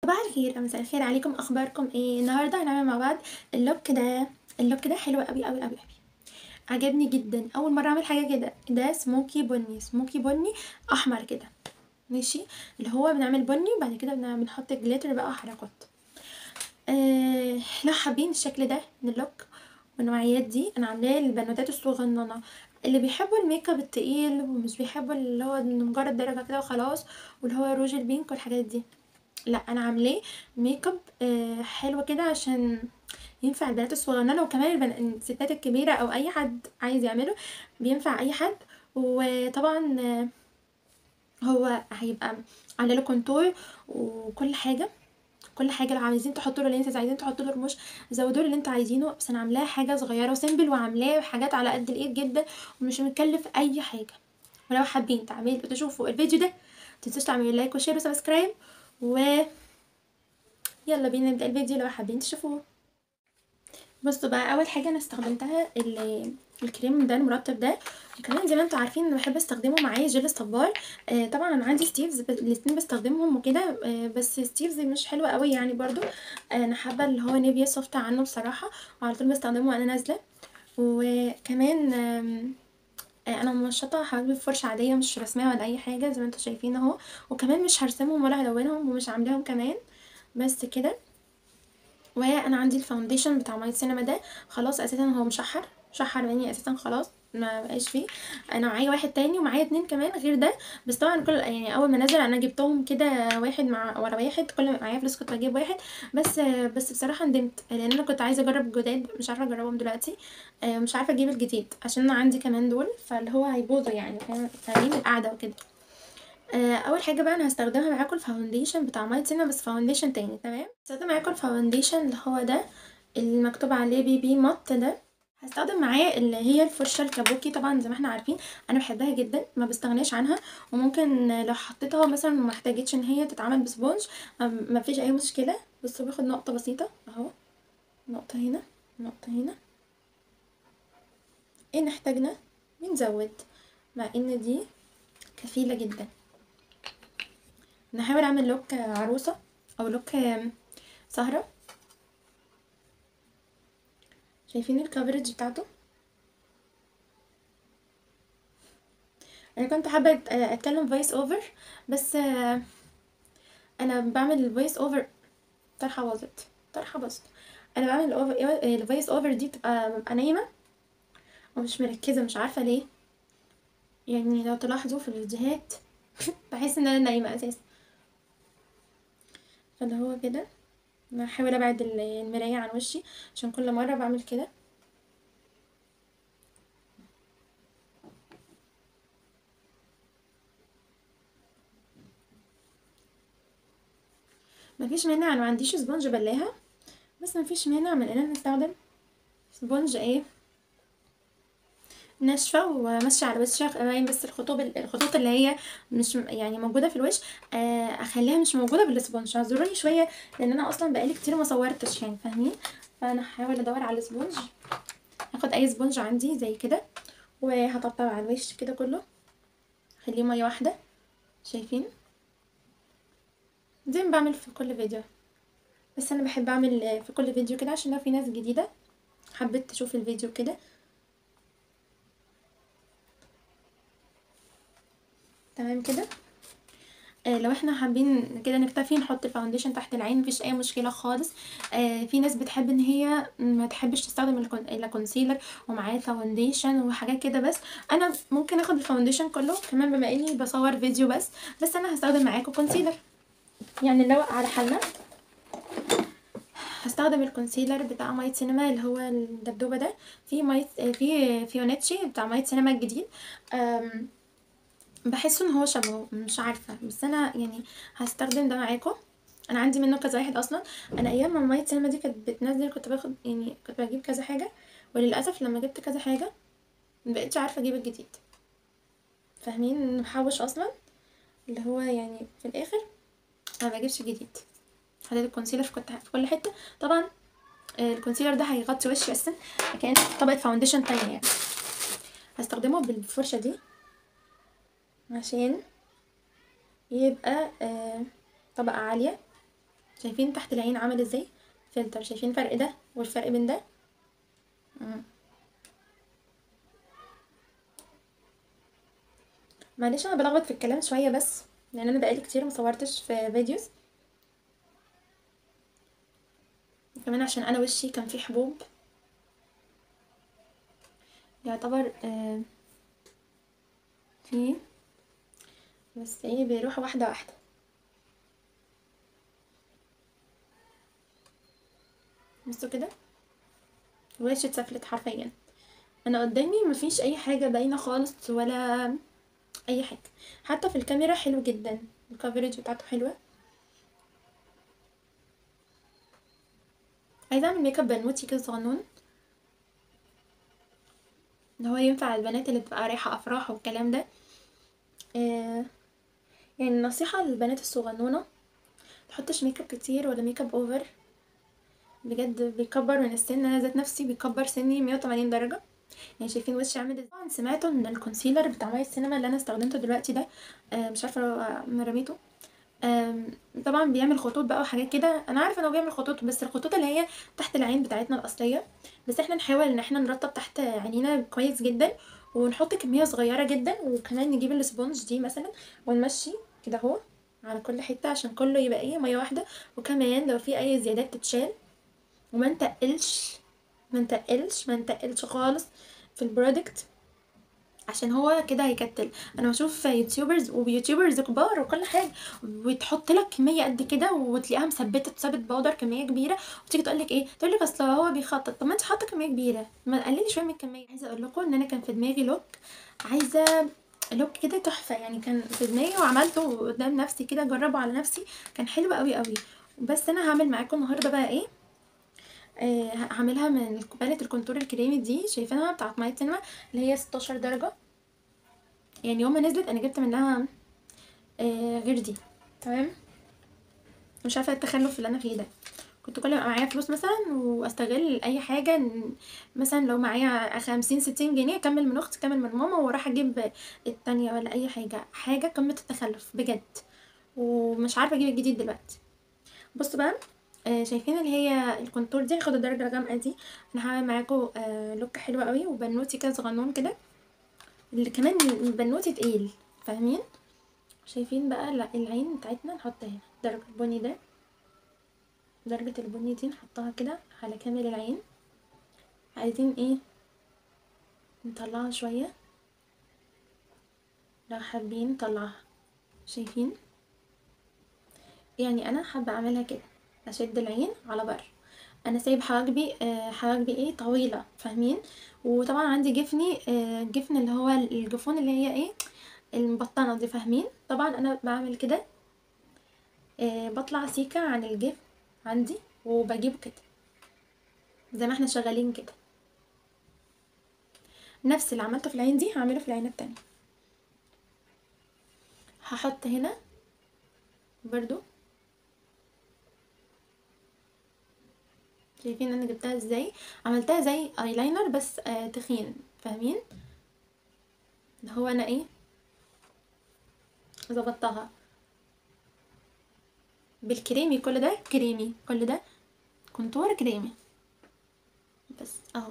صباح الخير مساء الخير عليكم اخباركم ايه النهارده هنعمل مع بعض اللوك ده اللوك ده حلو قوي قوي قوي قوي عجبني جدا اول مره اعمل حاجه كده ده سموكي بني سموكي بني احمر كده ماشي اللي هو بنعمل بني وبعد كده بن- بنحط جليتر بقى وحركات آه لو حابين الشكل ده من اللوك والنوعيات دي انا عاملاه للبنوتات الصغننه اللي بيحبوا الميك اب التقيل ومش بيحبوا اللي هو مجرد درجه كده وخلاص واللي هو روج البينك والحاجات دي لا انا عاملاه ميك اب آه حلو كده عشان ينفع البنات الصغننه وكمان البن... الستات الكبيره او اي حد عايز يعمله بينفع اي حد وطبعا آه، هو هيبقى عامله له كونتور وكل حاجه كل حاجه لو عايزين تحطوا له اللي انتوا عايزين تحطوا له رموش زودوا له اللي انتوا عايزينه بس انا عاملاها حاجه صغيره وسيمبل وعاملاه حاجات على قد الايد جدا ومش مكلف اي حاجه ولو حابين تعملوا تشوفوا الفيديو ده متنسوش تعملوا لايك وشير وسبسكرايب و يلا بينا نبدا الفيديو لو حابين تشوفوه بصوا بقى اول حاجه انا استخدمتها ال- الكريم ده المرطب ده وكمان زي ما انتوا عارفين انا بحب استخدمه معايا جل الصبار آه طبعا انا عندي ستيفز ب- الاتنين بستخدمهم وكده آه بس ستيفز مش حلوه قوي يعني برضو آه انا حابه اللي هو نيفيا سوفت عنه بصراحه وعلى طول بستخدمه وانا نازله وكمان آم، آه، انا ممشطه حواجبي بفرشه عاديه مش رسميه ولا اي حاجه زي ما انتوا شايفين اهو وكمان مش هرسمهم ولا هلونهم ومش عاملاهم كمان بس كده وانا عندي الفاونديشن بتاع ماي سينما ده خلاص اساسا هو مشحر مشحر مني اساسا خلاص ما بقاش فيه انا معايا واحد تاني ومعايا اتنين كمان غير ده بس طبعا كل يعني اول ما نزل انا جبتهم كده واحد مع ورا واحد كل ما معايا فلوس كنت بجيب واحد بس بس بصراحه ندمت لان انا كنت عايزه اجرب جداد مش عارفه اجربهم دلوقتي آه، مش عارفه اجيب الجديد عشان انا عندي كمان دول فاللي هو هيبوظوا يعني فاهم- فاهمين القعده وكده آه، اول حاجه بقى انا هستخدمها معاكم الفاونديشن بتاع مايت سينما بس فاونديشن تاني تمام هستخدم معاكم الفاونديشن اللي هو ده اللي مكتوب عليه بي بي مات ده هستخدم معاه اللي هي الفرشه الكابوكي طبعا زي ما احنا عارفين انا بحبها جدا ما بستغناش عنها وممكن لو حطيتها مثلا وما احتاجتش ان هي تتعمل بسبونج ما- ما فيش اي مشكله بس باخد نقطه بسيطه اهو نقطه هنا نقطه هنا ان احتاجنا بنزود مع ان دي كفيله جدا نحاول اعمل لوك عروسه او لوك سهره شايفين الكفرج بتاعته انا كنت حابه أت- اتكلم فويس اوفر بس آه، انا بعمل الفويس اوفر طرحه باظت طرحه باظت انا بعمل الفويس اوفر دي بتبقى ببقى نايمه ومش مركزه مش عارفه ليه يعني لو تلاحظوا في الفيديوهات بحس ان انا نايمه اساسا فاللي هو كده بحاول ابعد ال- المرايه عن وشي عشان كل مره بعمل كده مفيش مانع انا ما عنديش سبونج بلاها بس مفيش مانع من ان انا استخدم سبونج ايه ناشفه وماشيه على وشي باين بس الخطوط الخطوط اللي هي مش يعني موجوده في الوش آه، اخليها مش موجوده بالسبونج اعذروني شويه لان انا اصلا بقالي كتير ما صورتش يعني فاهمين فانا هحاول ادور على سبونج هاخد اي سبونج عندي زي كده وهطبطب على الوش كده كله خليه ميه واحده شايفين زي ما بعمل في كل فيديو بس انا بحب اعمل في كل فيديو كده عشان لو في ناس جديده حبيت تشوف الفيديو كده تمام كده آه لو احنا حابين كده نكتفي نحط الفاونديشن تحت العين مفيش اي مشكله خالص آه في ناس بتحب ان هي ما تحبش تستخدم الكون- الا كونسيلر ومعاه فاونديشن وحاجات كده بس انا ممكن اخد الفاونديشن كله كمان بما اني بصور فيديو بس بس انا هستخدم معاكم كونسيلر يعني نروق على حالنا هستخدم الكونسيلر بتاع مايت سينما اللي هو الدبدوبه ده في مايت آه، في فيونيتشي بتاع مايت سينما الجديد آم، بحس ان هو شبهه مش عارفه بس انا يعني هستخدم ده معاكم انا عندي منه كذا واحد اصلا انا ايام ما مايت سينما دي كانت بتنزل كنت باخد يعني كنت بجيب كذا حاجه وللاسف لما جبت كذا حاجه مبقتش عارفه اجيب الجديد فاهمين محوش اصلا اللي هو يعني في الاخر ما بجيبش جديد حطيت الكونسيلر في كنت في كل حته طبعا آه، الكونسيلر ده هيغطي وشي اصلا كأن طبقه فاونديشن تانية يعني هستخدمه بالفرشه دي عشان يبقى آه طبقة عالية شايفين تحت العين عامل ازاي فلتر شايفين الفرق ده والفرق بين ده مم. معلش انا بلخبط في الكلام شويه بس لان انا بقالي كتير مصورتش في فيديوز كمان عشان انا وشي كان فيه حبوب يعتبر آه فيه بس ايه بيروح واحده واحده بصوا كده وشي اتسفلت حرفيا انا قدامي مفيش اي حاجه باينه خالص ولا اي حاجه حتى في الكاميرا حلو جدا الكفرج بتاعته حلوه عايزه اعمل ميك اب بنوتي كده صغنون اللي هو ينفع البنات اللي بتبقى رايحه افراح والكلام ده آه يعني نصيحه للبنات الصغنونه متحطش ميك اب كتير ولا ميك اب اوفر بجد بيكبر من السن انا ذات نفسي بيكبر سني 180 درجه يعني شايفين وشي عامل ازاي طبعا سمعتوا ان الكونسيلر بتاع ماي السينما اللي انا استخدمته دلوقتي ده آه مش عارفه لو انا رميته آم، طبعا بيعمل خطوط بقى وحاجات كده انا عارفه انه بيعمل خطوط بس الخطوط اللي هي تحت العين بتاعتنا الاصليه بس احنا نحاول ان احنا نرطب تحت عينينا كويس جدا ونحط كميه صغيره جدا وكمان نجيب الاسبونج دي مثلا ونمشي كده اهو على كل حته عشان كله يبقى ايه ميه واحده وكمان لو في اي زيادات تتشال وما نتقلش ما نتقلش ما نتقلش خالص في البرودكت عشان هو كده هيكتل انا بشوف يوتيوبرز ويوتيوبرز كبار وكل حاجه وتحط لك كميه قد كده وتلاقيها مثبته ثابت باودر كميه كبيره وتيجي تقول لك ايه تقول لك اصل هو بيخطط طب ما انت حاطه كميه كبيره ما قللي شويه من الكميه عايزه اقول لكم ان انا كان في دماغي لوك عايزه لوك كده تحفه يعني كان في دماغي وعملته قدام نفسي كده اجربه على نفسي كان حلو قوي قوي بس انا هعمل معاكم النهارده بقى ايه آه هعملها من باليت الكونتور الكريمي دي شايفينها بتاعت ماي سينما اللي هي 16 درجه يعني يوم ما نزلت انا جبت منها آه غير دي تمام مش عارفه إيه التخلف اللي انا فيه ده كنت كل ما يبقى معايا فلوس مثلا واستغل اي حاجه إن مثلا لو معايا خمسين ستين جنيه اكمل من اختي اكمل من ماما واروح اجيب التانية ولا اي حاجه حاجه قمه التخلف بجد ومش عارفه اجيب الجديد دلوقتي بصوا بقى آه شايفين اللي هي الكونتور دي هاخد الدرجه الغامقه دي انا هعمل معاكم آه لوك حلو قوي وبنوتي كده صغنون كده اللي كمان البنوتي تقيل فاهمين شايفين بقى لا العين بتاعتنا نحط هنا درجة البني ده درجة البني دي نحطها كده على كامل العين عايزين ايه نطلعها شوية لو حابين نطلعها شايفين يعني انا حابة اعملها كده اشد العين على بره انا سايب حواجبي آه حواجبي ايه طويلة فاهمين وطبعا عندي جفني آه جفن اللي هو الجفون اللي هي ايه المبطنة دي فاهمين طبعا انا بعمل كده آه بطلع سيكة عن الجفن عندي وبجيبه كده زي ما احنا شغالين كده نفس اللي عملته في العين دي هعمله في العين التانية هحط هنا برضو شايفين انا جبتها ازاي عملتها زي ايلاينر بس آه تخين فاهمين اللي هو انا ايه ظبطتها بالكريمي كل ده كريمي كل ده كونتور كريمي بس اهو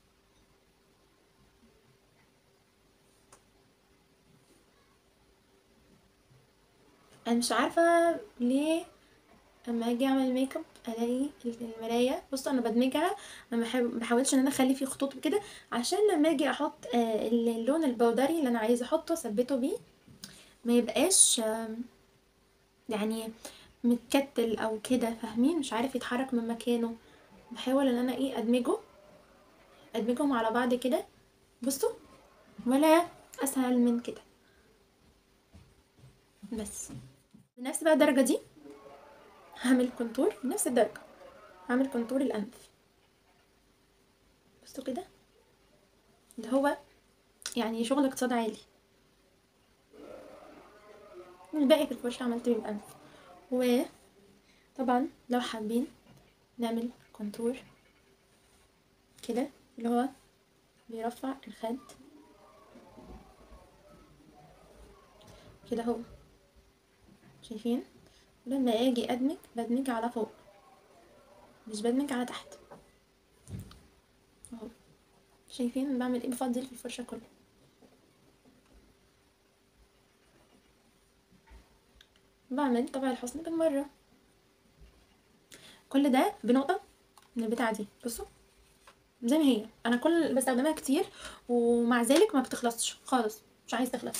انا مش عارفه ليه اما اجي اعمل ميك اب الاقي المرايه بصوا انا بدمجها ما بحب- بحاولش ان انا اخلي فيه خطوط كده عشان لما اجي احط آه، اللون البودري اللي انا عايزه احطه اثبته بيه ما يبقاش آم، يعني متكتل او كده فاهمين مش عارف يتحرك من مكانه بحاول ان انا ايه ادمجه ادمجهم على بعض كده بصوا ولا اسهل من كده بس بنفس بقى الدرجه دي هعمل كونتور بنفس الدرجه هعمل كونتور الانف بصوا كده اللي هو يعني شغل اقتصاد عالي الباقي في الفرشة عملت بيه الأنف وطبعا لو حابين نعمل كونتور كده اللي هو بيرفع الخد كده اهو شايفين لما اجي ادمج بدمج على فوق مش بدمج على تحت اهو شايفين بعمل ايه بفضل في الفرشة كله بعمل طبع الحسن بالمرة كل ده بنقطة من البتاعة دي بصوا زي ما هي انا كل بستخدمها كتير ومع ذلك ما بتخلصش خالص مش عايز تخلص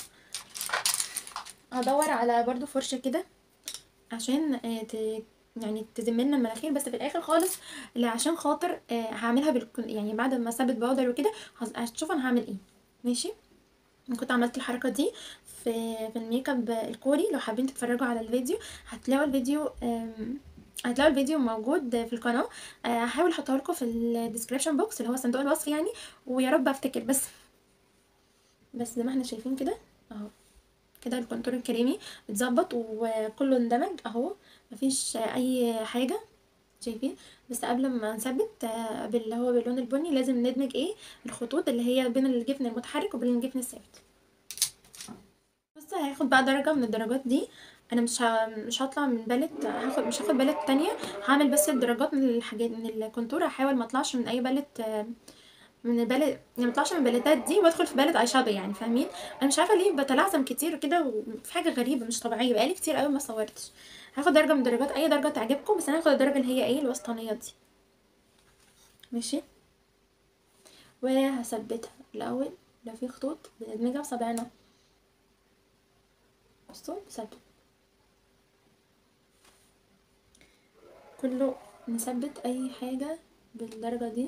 هدور على برضو فرشة كده عشان آه، ت... يعني تزم لنا المناخير بس في الاخر خالص اللي عشان خاطر آه، هعملها بال... يعني بعد ما اثبت باودر وكده هز- هتشوف انا هعمل ايه ماشي انا كنت عملت الحركه دي في في الميك اب الكوري لو حابين تتفرجوا على الفيديو هتلاقوا الفيديو آم، هتلاقوا الفيديو موجود في القناه آه، هحاول احطه لكم في الديسكريبشن بوكس اللي هو صندوق الوصف يعني ويا رب افتكر بس بس زي ما احنا شايفين كده اهو كده الكونتور الكريمي اتظبط وكله اندمج اهو مفيش اي حاجه شايفين بس قبل ما نثبت آه، باللي هو باللون البني لازم ندمج ايه الخطوط اللي هي بين الجفن المتحرك وبين الجفن الثابت بص هاخد بقى درجه من الدرجات دي انا مش ه... مش هطلع من بالت هاخد مش هاخد بالت تانية هعمل بس الدرجات من الحاجات من الكونتور هحاول ما اطلعش من اي بالت آه، من البالت يعني ما اطلعش من الباليتات دي وادخل في بالت اي شادو يعني فاهمين انا مش عارفه ليه بتلعثم كتير كده وفي حاجه غريبه مش طبيعيه بقالي كتير قوي ما صورتش هاخد درجه من درجات اي درجه تعجبكم بس انا هاخد الدرجه اللي هي ايه الوسطانيه دي ماشي وهثبتها الاول لو في خطوط بندمجها بصابعنا بصوا ثبت كله نثبت اي حاجه بالدرجه دي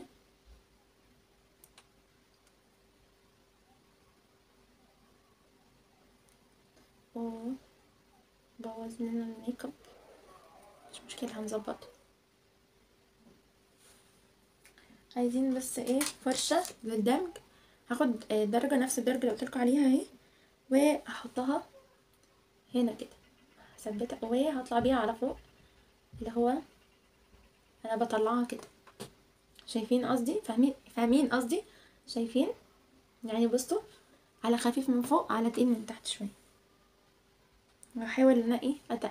اوه بوظ لنا الميك اب مش مشكلة هنظبطه عايزين بس ايه فرشة للدمج هاخد آه، درجة نفس الدرجة اللي قلتلكوا عليها اهي وهحطها هنا كده هثبتها وهطلع بيها على فوق اللي هو انا بطلعها كده شايفين قصدي فاهمين فاهمين قصدي شايفين يعني بصوا على خفيف من فوق على تقيل من تحت شويه وهحاول ان انا ايه اتقل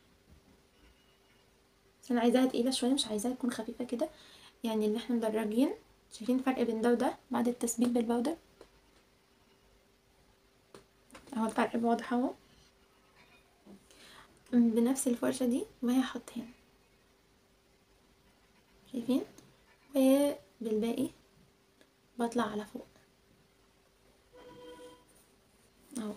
بس انا عايزاها تقيله شويه مش عايزاها تكون خفيفه كده يعني ان احنا مدرجين شايفين الفرق بين ده وده بعد التثبيت بالبودر اهو الفرق واضح اهو بنفس الفرشه دي وهحط هنا شايفين وبالباقي بطلع على فوق اهو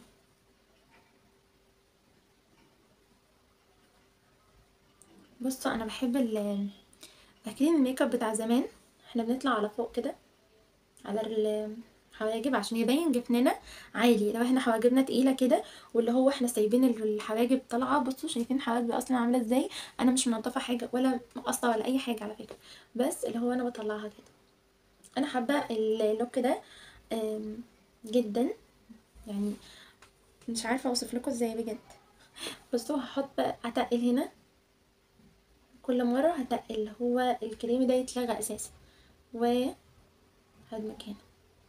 بصوا انا بحب ال فاكرين الميك اب بتاع زمان احنا بنطلع على فوق كده على الحواجب عشان يبين جفننا عالي لو احنا حواجبنا تقيله كده واللي هو احنا سايبين الحواجب طالعه بصوا شايفين حواجبي اصلا عامله ازاي انا مش منضفه حاجه ولا مقصه ولا اي حاجه على فكره بس اللي هو انا بطلعها كده انا حابه اللوك ده آم، جدا يعني مش عارفه اوصف لكم ازاي بجد بصوا هحط بقى اتقل هنا كل مرة هتقل هو الكريم ده يتلغى اساسا و هدمج هنا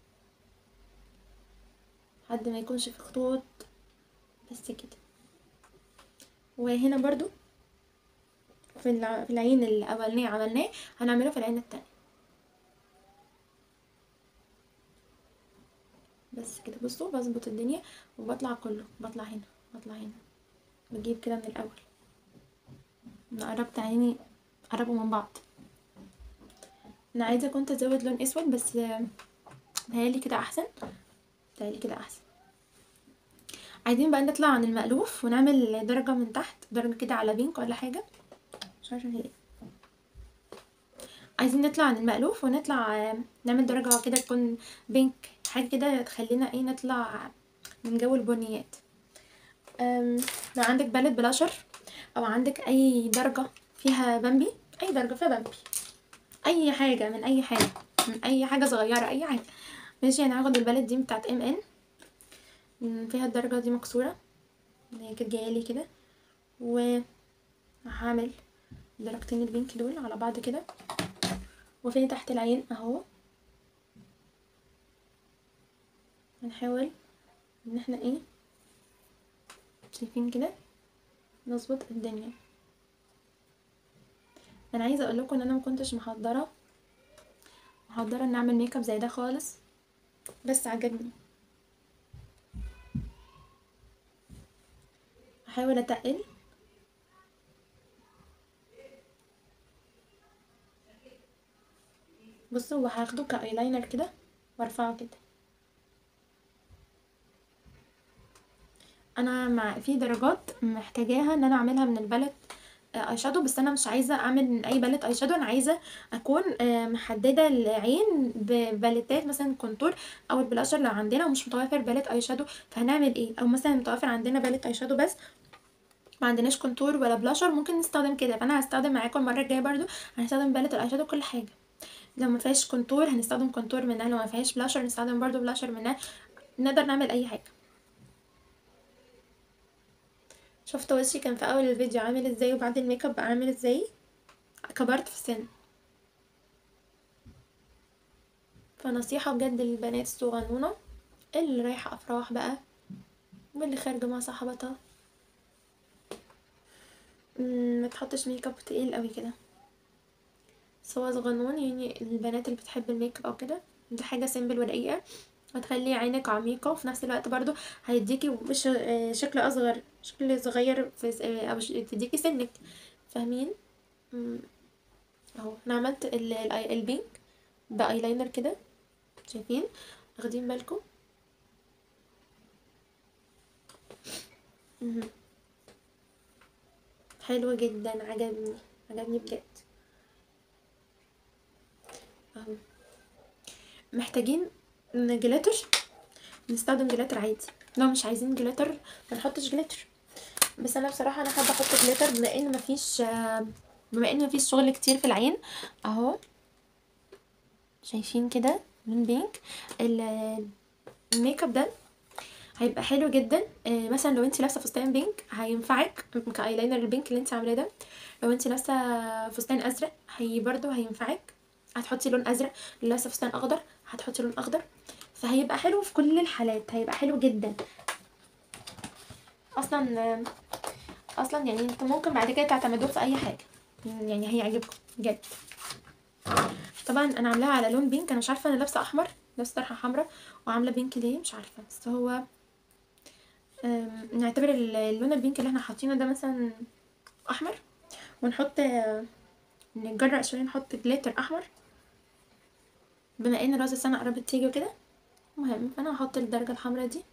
لحد ما يكونش في خطوط بس كده وهنا برضو في الع- في العين الاولانية عملناه هنعمله في العين التانية بس كده بصوا بظبط الدنيا وبطلع كله بطلع هنا بطلع هنا بجيب كده من الاول انا قربت عيني قربوا من بعض انا عايزه كنت ازود لون اسود بس آه، متهيألي كده احسن متهيألي كده احسن عايزين بقى نطلع عن المألوف ونعمل درجة من تحت درجة كده على بينك ولا حاجة مش عارفة هي ايه عايزين نطلع عن المألوف ونطلع آه، نعمل درجة كده تكون بينك حاجة كده تخلينا ايه نطلع من جو البنيات أم، لو عندك باليت بلاشر او عندك اي درجة فيها بامبي اي درجة فيها بامبي اي حاجة من اي حاجة من اي حاجة صغيرة اي حاجة ماشي انا هاخد الباليت دي بتاعت ام ان فيها الدرجة دي مكسورة اللي هي كانت جايالي كده وهعمل درجتين البينك دول على بعض كده وفي تحت العين اهو هنحاول ان احنا ايه شايفين كده نظبط الدنيا انا عايزه اقول لكم ان انا ما كنتش محضره محضره ان اعمل ميك اب زي ده خالص بس عجبني احاول اتقل بصوا هو هاخده كايلاينر كده وارفعه كده انا مع في درجات محتاجاها ان انا اعملها من البالت اي شادو بس انا مش عايزه اعمل من اي باليت اي شادو انا عايزه اكون آه، محدده العين بباليتات مثلا كونتور او البلاشر لو عندنا ومش متوفر باليت اي شادو فهنعمل ايه او مثلا متوفر عندنا باليت اي شادو بس ما عندناش كونتور ولا بلاشر ممكن نستخدم كده فانا هستخدم معاكم المره الجايه برضو هنستخدم باليت الاي شادو كل حاجه لو ما فيهاش كونتور هنستخدم كونتور منها لو ما فيهاش بلاشر نستخدم برضو بلاشر منها نقدر نعمل اي حاجه شفت وشي كان في اول الفيديو عامل ازاي وبعد الميك اب بقى عامل ازاي كبرت في السن فنصيحة بجد للبنات الصغنونة اللي رايحة افراح بقى واللي خارجة مع صاحبتها مم، ما تحطش ميك اب تقيل قوي كده سوا صغنون يعني البنات اللي بتحب الميك اب او كده دي حاجة سيمبل ورقيقة هتخلي عينك عميقة وفي نفس الوقت برضو هيديكي وش آه، شكل اصغر شكل صغير في س- آه، او ش- تديكي سنك فاهمين مم، اهو انا عملت ال- ال- البينك بايلاينر كده شايفين واخدين بالكم مهم. حلو جدا عجبني عجبني بجد اهو محتاجين جلاتر نستخدم جلاتر عادي لو مش عايزين جلاتر ما نحطش جلاتر بس انا بصراحه انا حابه احط جلاتر بما ان مفيش آه، بما ان مفيش شغل كتير في العين اهو شايفين كده لون بينك ال- الميك اب ده هيبقى حلو جدا آه، مثلا لو انت لابسه فستان بينك هينفعك كايلاينر البينك اللي انت عاملاه ده لو انت لابسه فستان ازرق هي برضو هينفعك هتحطي لون ازرق لو لابسه فستان اخضر هتحطي لون اخضر فهيبقى حلو في كل الحالات هيبقى حلو جدا اصلا آه، اصلا يعني انتوا ممكن بعد كده تعتمدوه في اي حاجه يعني هيعجبكم بجد طبعا انا عاملاها على لون بينك انا مش عارفه انا لابسه احمر لابسه طرحه حمراء وعامله بينك ليه مش عارفه بس هو آم، نعتبر ال- اللون البينك اللي احنا حاطينه ده مثلا احمر ونحط آه، نجرأ شويه نحط جليتر احمر بما ان راس السنه قربت تيجي وكده مهم فانا هحط الدرجه الحمراء دي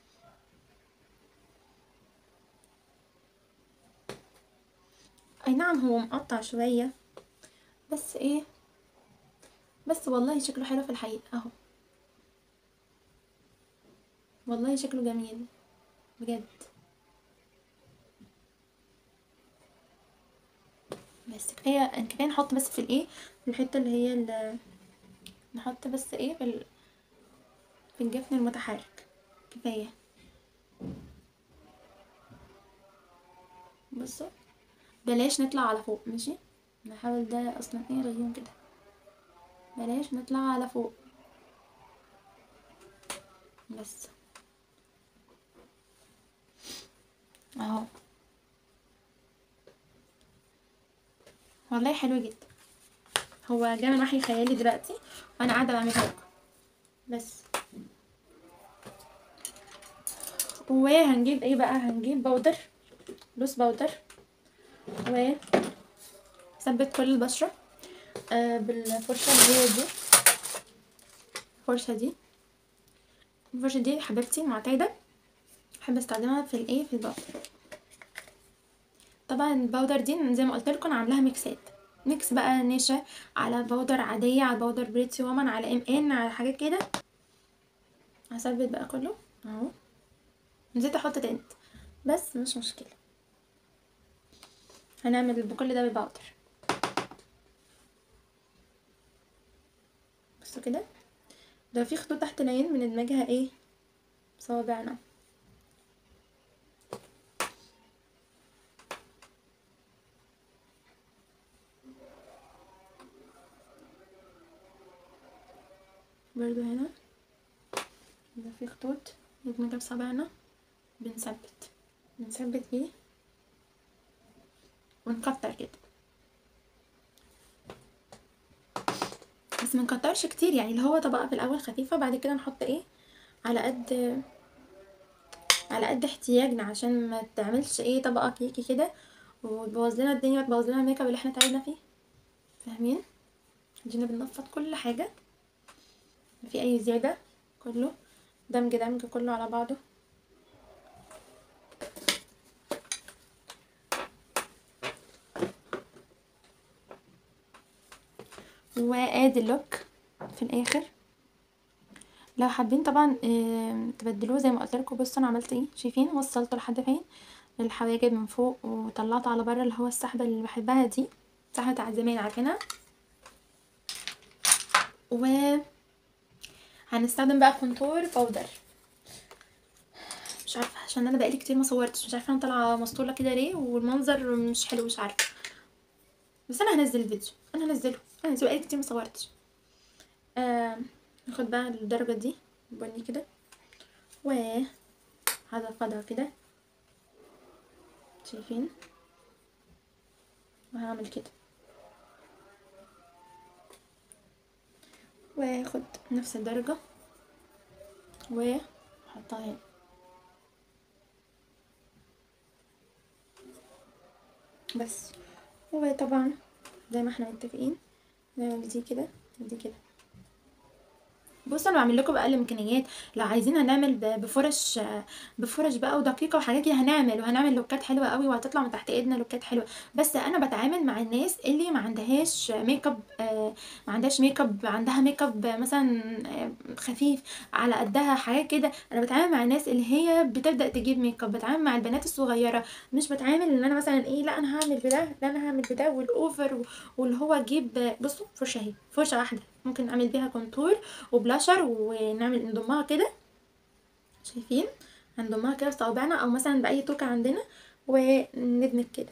اي نعم هو مقطع شويه بس ايه بس والله شكله حلو في الحقيقه اهو والله شكله جميل بجد بس كفايه كفايه نحط بس في الايه في الحته اللي هي ال- نحط بس ايه في ال... في الجفن المتحرك كفايه بصوا بلاش نطلع على فوق ماشي نحاول ده اصلا ايه غيون كده بلاش نطلع على فوق بس اهو والله حلو جدا هو جه من وحي خيالي دلوقتي وانا قاعده بعملها لكم بس وهنجيب ايه بقى هنجيب بودر لوس بودر و ثبت كل البشره آه بالفرشه اللي هي دي الفرشه دي الفرشه دي حبيبتي معتاده بحب استخدمها في الايه في البودر طبعا البودر دي زي ما قلت لكم عاملاها ميكسات ميكس بقى نشا على بودر عاديه على بودر بريتسي وومن على ام ان على حاجات كده هثبت بقى كله اهو نسيت احط تنت بس مش مشكله هنعمل بكل ده بالباودر بصوا كده لو في خطوط تحت العين بندمجها ايه صوابعنا برضو هنا لو في خطوط ندمجها بصابعنا بنثبت بنثبت بيه ونكتر كده بس منكترش كتير يعني اللي هو طبقة في الاول خفيفة بعد كده نحط ايه على قد على قد احتياجنا عشان ما تعملش ايه طبقة كيكي كده وتبوظ لنا الدنيا وتبوظ لنا الميك اب اللي احنا تعبنا فيه فاهمين جينا بننفض كل حاجة في اي زيادة كله دمج دمج كله على بعضه وادي اللوك في الاخر لو حابين طبعا آه تبدلوه زي ما قلت لكم بصوا انا عملت ايه شايفين وصلته لحد فين الحواجب من فوق وطلعت على بره اللي هو السحبه اللي بحبها دي السحبه بتاعت زمان عارفينها و هنستخدم بقى كونتور باودر مش عارفه عشان انا بقالي كتير ما صورتش مش عارفه انا طالعه مسطوله كده ليه والمنظر مش حلو مش عارفه بس انا هنزل الفيديو انا هنزله انا هنزله بقالي كتير ما صورتش آه ناخد بقى الدرجه دي بني كده و هضفدها كده شايفين وهعمل كده واخد نفس الدرجة واحطها هنا بس وطبعا زي ما احنا متفقين نعمل دي كده ودي كده بصوا انا بعمل لكم باقل امكانيات لو عايزين هنعمل بفرش بفرش بقى ودقيقه وحاجات كده هنعمل وهنعمل لوكات حلوه قوي وهتطلع من تحت ايدنا لوكات حلوه بس انا بتعامل مع الناس اللي ما عندهاش ميك اب ما عندهاش ميك اب عندها ميك اب مثلا خفيف على قدها حاجات كده انا بتعامل مع الناس اللي هي بتبدا تجيب ميك اب بتعامل مع البنات الصغيره مش بتعامل ان انا مثلا ايه لا انا هعمل بده لا انا هعمل بده والاوفر واللي هو اجيب بصوا فرشه اهي فرشه واحده ممكن نعمل بيها كونتور وبلاشر ونعمل نضمها كده شايفين هنضمها كده بصوابعنا او مثلا باي توكه عندنا وندمج كده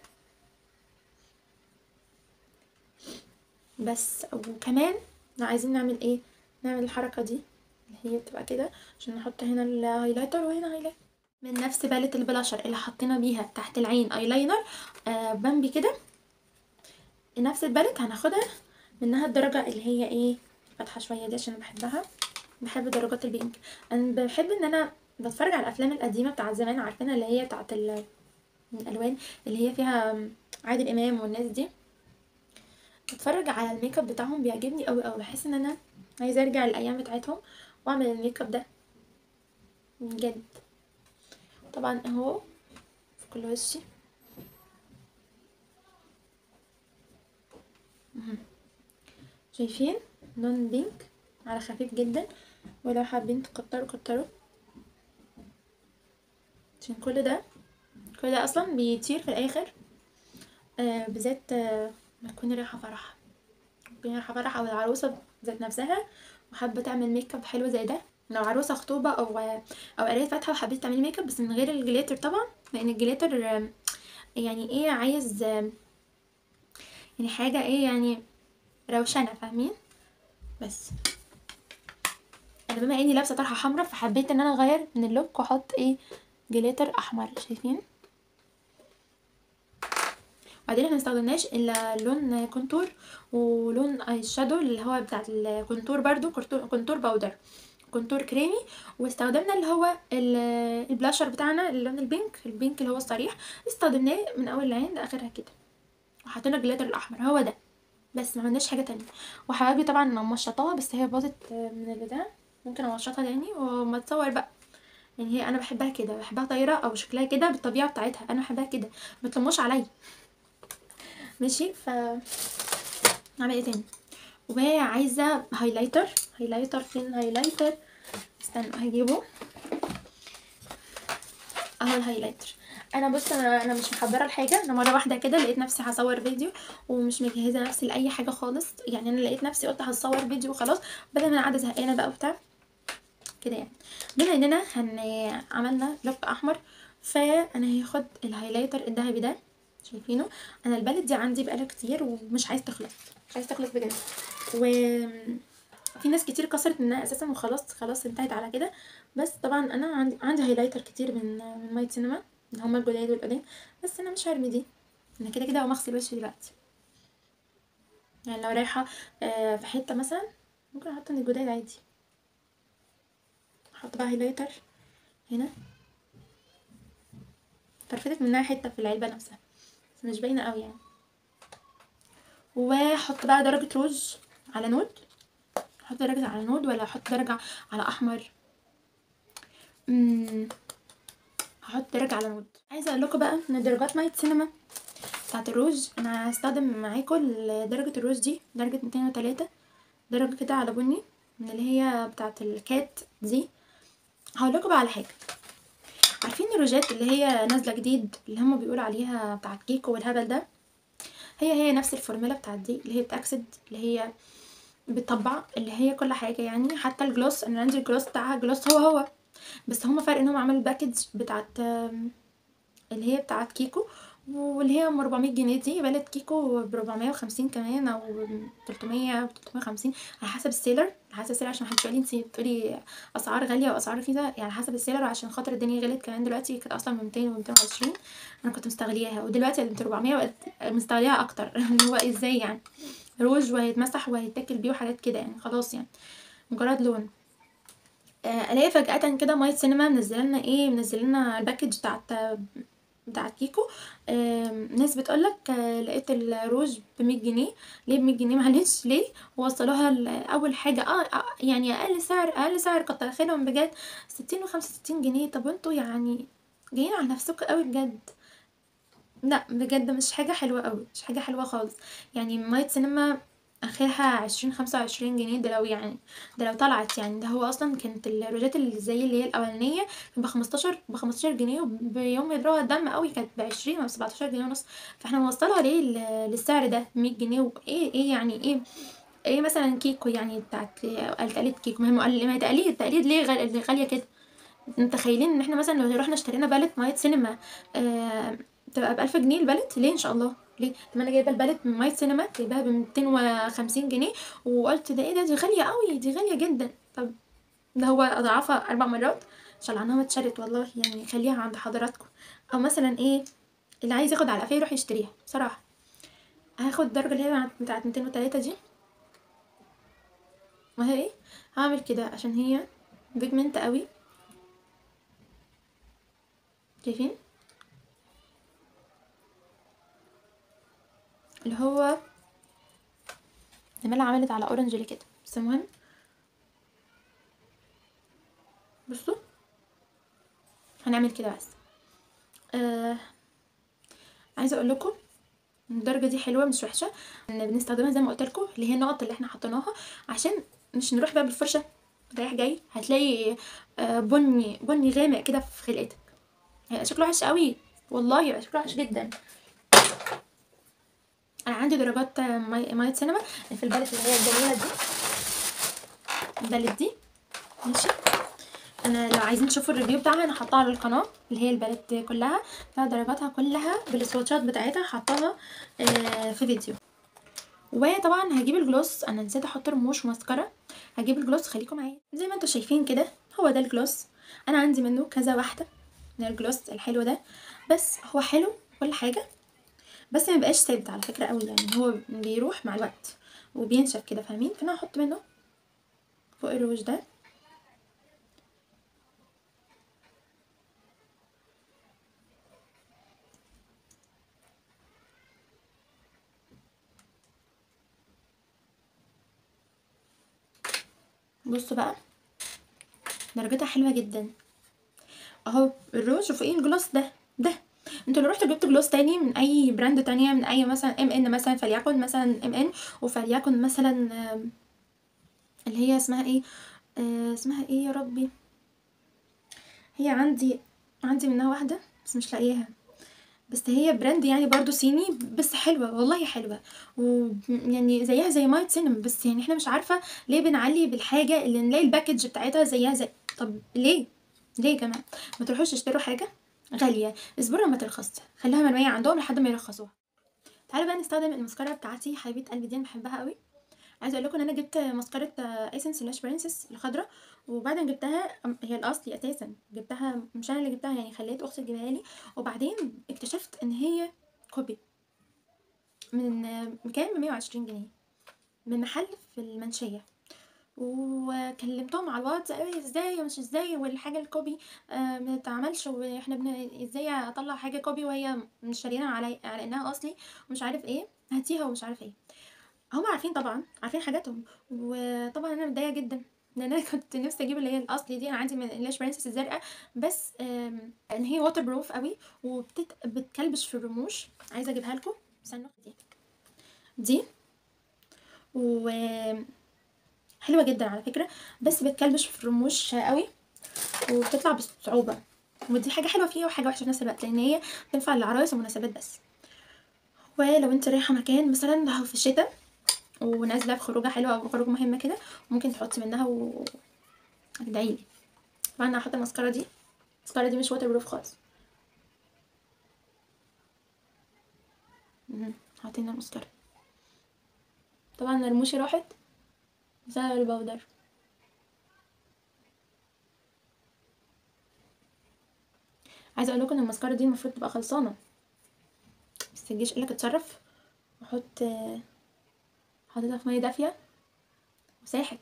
بس وكمان لو عايزين نعمل ايه نعمل الحركه دي اللي هي بتبقى كده عشان نحط هنا الهايلايتر وهنا هايلايتر من نفس بالة البلاشر اللي حطينا بيها تحت العين ايلاينر آه بامبي كده نفس البالت هناخدها منها الدرجة اللي هي ايه فاتحة شوية دي عشان بحبها بحب درجات البينك انا بحب ان انا بتفرج على الافلام القديمة بتاعت زمان عارفينها اللي هي بتاعت الالوان اللي هي فيها عادل امام والناس دي بتفرج على الميك اب بتاعهم بيعجبني قوي قوي بحس ان انا عايزه ارجع الايام بتاعتهم واعمل الميك اب ده بجد طبعا اهو في كل وشي شايفين لون بينك على خفيف جدا ولو حابين تكتروا كتروا عشان كل ده كل ده اصلا بيطير في الاخر آه بالذات آه ما تكوني رايحه فرح تكوني رايحه فرح او العروسه ذات نفسها وحابه تعمل ميك اب حلو زي ده لو عروسه خطوبه او او قرايه فاتحه وحبيت تعملي ميك اب بس من غير الجليتر طبعا لان الجليتر يعني ايه عايز يعني حاجه ايه يعني روشنه فاهمين بس انا بما اني لابسه طرحه حمراء فحبيت ان انا اغير من اللوك واحط ايه جليتر احمر شايفين وبعدين احنا مستخدمناش الا لون كونتور ولون اي شادو اللي هو بتاع الكونتور برضو كونتور باودر كونتور كريمي واستخدمنا اللي هو البلاشر بتاعنا اللون البينك البينك اللي هو الصريح استخدمناه من اول العين لاخرها كده وحطينا الجليتر الاحمر هو ده بس ما عملناش حاجه تانية وحبايبي طبعا مشطاها بس هي باظت من البتاع ممكن امشطها تاني وما تصور بقى يعني هي انا بحبها كده بحبها طايره او شكلها كده بالطبيعه بتاعتها انا بحبها كده ما تلموش عليا ماشي ف نعمل ايه تاني وعايزه هايلايتر هايلايتر فين هايلايتر استنوا هجيبه اهو الهايلايتر انا بص انا انا مش محضره الحاجه انا مره واحده كده لقيت نفسي هصور فيديو ومش مجهزه نفسي لاي حاجه خالص يعني انا لقيت نفسي قلت هصور فيديو وخلاص بدل ما انا قاعده زهقانه بقى وبتاع كده يعني بما اننا هن عملنا لوك احمر فانا هاخد الهايلايتر الذهبي ده شايفينه انا البالت دي عندي بقالها كتير ومش عايز تخلص مش عايز تخلص بجد و في ناس كتير كسرت منها اساسا وخلاص خلاص انتهت على كده بس طبعا انا عندي عندي هايلايتر كتير من من مايت سينما اللي هما الجداد والقدام بس انا مش هرمي دي انا كده كده هقوم اغسل وشي دلوقتي يعني لو رايحه في حته مثلا ممكن احط من الجداد عادي احط بقى هايلايتر هنا فرفتك منها حته في العلبه نفسها بس مش باينه قوي يعني واحط بقى درجه روج على نود احط درجه على نود ولا احط درجه على احمر امم هحط درجه على نود عايزه اقول لكم بقى ان درجات نايت سينما بتاعت الروج انا هستخدم معاكم درجه الروج دي درجه 203 درجه كده على بني من اللي هي بتاعت الكات دي هقول لكم بقى على حاجه عارفين الروجات اللي هي نازله جديد اللي هم بيقولوا عليها بتاعت كيكو والهبل ده هي هي نفس الفورمولا بتاعت دي اللي هي بتاكسد اللي هي بتطبع اللي هي كل حاجه يعني حتى الجلوس انا عندي الجلوس بتاعها جلوس هو هو بس هما فرق ان هم عملوا الباكج بتاعت اللي هي بتاعت كيكو واللي هي ام 400 جنيه دي بلد كيكو ب 450 كمان او 300 350 على حسب السيلر على حسب السيلر عشان محدش يقول لي انت بتقولي اسعار غاليه واسعار رخيصه يعني على حسب السيلر عشان خاطر الدنيا غلت كمان دلوقتي كانت اصلا ب 200 و 220 انا كنت مستغلياها ودلوقتي ب 400 بقت مستغلياها اكتر اللي هو ازاي يعني روج وهيتمسح وهيتاكل بيه وحاجات كده يعني خلاص يعني مجرد لون آه، الاقي فجاه كده مايت سينما منزله لنا ايه منزله لنا الباكج بتاعت بتاعت كيكو آم، ناس بتقولك آه، لقيت الروج بمية جنيه ليه بمية جنيه معلش ليه وصلوها ل- اول حاجه اه آه، يعني اقل سعر اقل سعر كتر خيرهم بجد ستين وخمسة وستين جنيه طب انتوا يعني جايين على نفسكم قوي بجد لا بجد مش حاجه حلوه قوي مش حاجه حلوه خالص يعني مايت سينما اخرها عشرين خمسة وعشرين جنيه ده لو يعني ده لو طلعت يعني ده هو اصلا كانت الروجات اللي زي اللي هي الاولانيه بخمستاشر بخمستاشر جنيه وبيوم يضربها الدم قوي كانت بعشرين او سبعتاشر جنيه ونص فاحنا موصلها ليه ل- للسعر ده مية جنيه وايه ايه يعني ايه ايه مثلا كيكو يعني بتاعت تقليد كيكو ما هي مقل- ما هي تقليد التقليد ليه غال- غاليه كده متخيلين ان احنا مثلا لو رحنا اشترينا بالت مايت سينما آه تبقى بألف جنيه البالت ليه ان شاء الله ليه طب انا جايبه البالت من مايت سينما جايباها ب 250 جنيه وقلت ده ايه ده دي غاليه قوي دي غاليه جدا طب ده هو اضعافها اربع مرات عشان عنها ما اتشرت والله يعني خليها عند حضراتكم او مثلا ايه اللي عايز ياخد على قفاه يروح يشتريها بصراحه هاخد الدرجه اللي هي بتاعت 203 دي وهي ايه هعمل كده عشان هي بيجمنت قوي شايفين اللي هو نملة عملت على اورنج اللي كده بس المهم بصوا هنعمل كده بس آه عايزه اقول لكم الدرجه دي حلوه مش وحشه ان بنستخدمها زي ما قلت لكم اللي هي النقط اللي احنا حطيناها عشان مش نروح بقى بالفرشه رايح جاي هتلاقي آه بني بني غامق كده في خلقتك هيبقى شكله وحش قوي والله هيبقى شكله وحش جدا انا عندي درجات آه، ماي مايت سينما في البالت اللي هي الجميله دي البالت دي ماشي انا لو عايزين تشوفوا الريفيو بتاعها انا حاطاها على القناه اللي هي البالت كلها فيها درجاتها كلها بالسواتشات بتاعتها حاطاها آه، في فيديو وطبعا هجيب الجلوس انا نسيت احط رموش وماسكارا هجيب الجلوس خليكم معايا زي ما انتم شايفين كده هو ده الجلوس انا عندي منه كذا واحده من الجلوس الحلو ده بس هو حلو كل حاجه بس ما بقاش ثابت على فكره قوي يعني هو بيروح مع الوقت وبينشف كده فاهمين فانا هحط منه فوق الروج ده بصوا بقى درجتها حلوه جدا اهو الروج وفوقيه الجلوس ده ده انتوا لو رحتوا جبتوا جلوس تاني من اي براند تانية من اي مثلا ام ان مثلا فليكن مثلا ام ان وفليكن مثلا آم، اللي هي اسمها ايه آه اسمها ايه يا ربي هي عندي عندي منها واحده بس مش لاقياها بس هي براند يعني برضو صيني بس حلوه والله حلوه ويعني زيها زي مايت سينما بس يعني احنا مش عارفه ليه بنعلي بالحاجه اللي نلاقي الباكج بتاعتها زيها زي طب ليه ليه يا جماعه ما تروحوش تشتروا حاجه غاليه اصبروا لما ترخص خليها مرميه عندهم لحد ما يرخصوها تعالوا بقى نستخدم المسكره بتاعتي حبيبه قلبي دي انا بحبها قوي عايزه اقول لكم ان انا جبت مسكره ايسنس لاش برنسس الخضراء وبعدين جبتها هي الاصلي اساسا جبتها مش انا اللي جبتها يعني خليت اختي تجيبها لي وبعدين اكتشفت ان هي كوبي من كام ب 120 جنيه من محل في المنشيه وكلمتهم على الواتس قالوا لي ازاي ومش ازاي والحاجه الكوبي آه ما تتعملش واحنا بن... ازاي اطلع حاجه كوبي وهي مش شارينها علي على انها اصلي ومش عارف ايه هاتيها ومش عارف ايه هم عارفين طبعا عارفين حاجاتهم وطبعا انا متضايقه جدا لان انا كنت نفسي اجيب اللي هي الاصلي دي انا عندي من اللاش برنسس الزرقاء بس آم، ان هي ووتر بروف قوي وبتكلبش في الرموش عايزه اجيبها لكم استنوا دي دي و حلوه جدا على فكره بس بتكلبش في الرموش قوي وبتطلع بصعوبه ودي حاجه حلوه فيها وحاجه وحشه في نفس الوقت لان هي تنفع للعرايس ومناسبات بس ولو انت رايحه مكان مثلا لو في الشتاء ونازله في خروجه حلوه او خروج مهمه كده ممكن تحطي منها و هتدعيلي طبعا انا هحط الماسكارا دي الماسكارا دي مش ووتر بروف خالص مهم. حاطين الماسكارا طبعا أنا رموشي راحت بسبب البودر عايزه اقول لكم ان الماسكارا دي المفروض تبقى خلصانه بس الجيش قالك اتصرف وحط حطيتها في ميه دافيه وساحت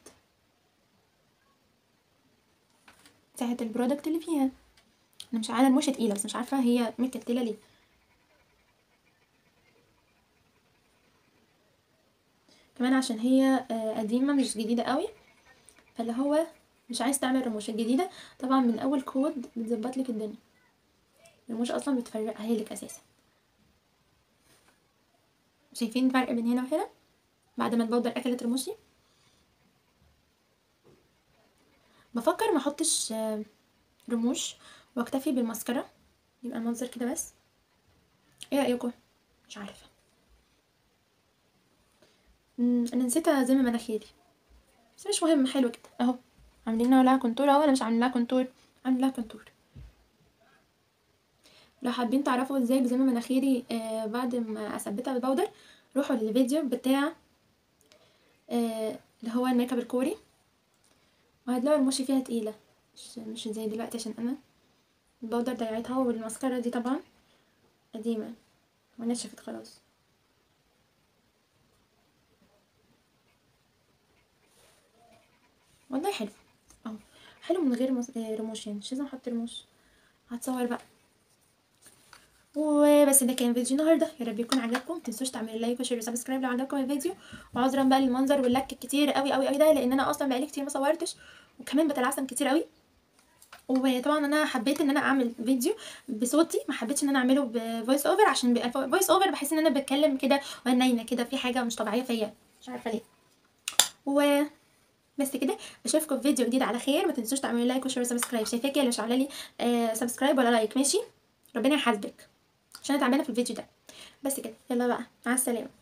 ساحت البرودكت اللي فيها انا مش عارفه الموشه تقيله بس مش عارفه هي متكتله ليه كمان عشان هي آه، قديمه مش جديده قوي فاللي هو مش عايز تعمل رموش الجديده طبعا من اول كود بتظبط لك الدنيا الرموش اصلا بتفرقها لك اساسا شايفين الفرق بين هنا وهنا بعد ما البودر اكلت رموشي بفكر ما احطش آه، رموش واكتفي بالماسكارا يبقى المنظر كده بس ايه رايكم مش عارفه مم، انا نسيت ازم مناخيري بس مش مهم حلو كده اهو عاملين لها كونتور اهو ولا مش عاملين لها كونتور عاملين لها كونتور لو حابين تعرفوا ازاي بزم مناخيري آه بعد ما اثبتها بالبودر روحوا للفيديو بتاع آه اللي هو الميك اب الكوري وهتلاقوا رموشي فيها تقيلة مش مش زي دلوقتي عشان انا البودر ضيعتها والماسكارا دي طبعا قديمة ونشفت خلاص والله حلو اهو حلو من غير مس... آه، رموش يعني مش لازم احط رموش هتصور بقى وبس ده كان فيديو النهارده يا رب يكون عجبكم متنسوش تعملوا لايك وشير وسبسكرايب لو عجبكم الفيديو وعذرا بقى للمنظر واللك الكتير قوي قوي قوي ده لان انا اصلا بقالي كتير ما صورتش وكمان بتلعثم كتير قوي وطبعا انا حبيت ان انا اعمل فيديو بصوتي ما حبيتش ان انا اعمله بفويس اوفر عشان فويس اوفر بحس ان انا بتكلم كده وانا نايمه كده في حاجه مش طبيعيه فيا مش عارفه ليه و بس كده اشوفكم في فيديو جديد على خير ما تنسوش تعملوا لايك وشير وسبسكرايب شايفاكي اللي مش عامله لي آه سبسكرايب ولا لايك ماشي ربنا يحاسبك عشان انا تعبانه في الفيديو ده بس كده يلا بقى مع السلامه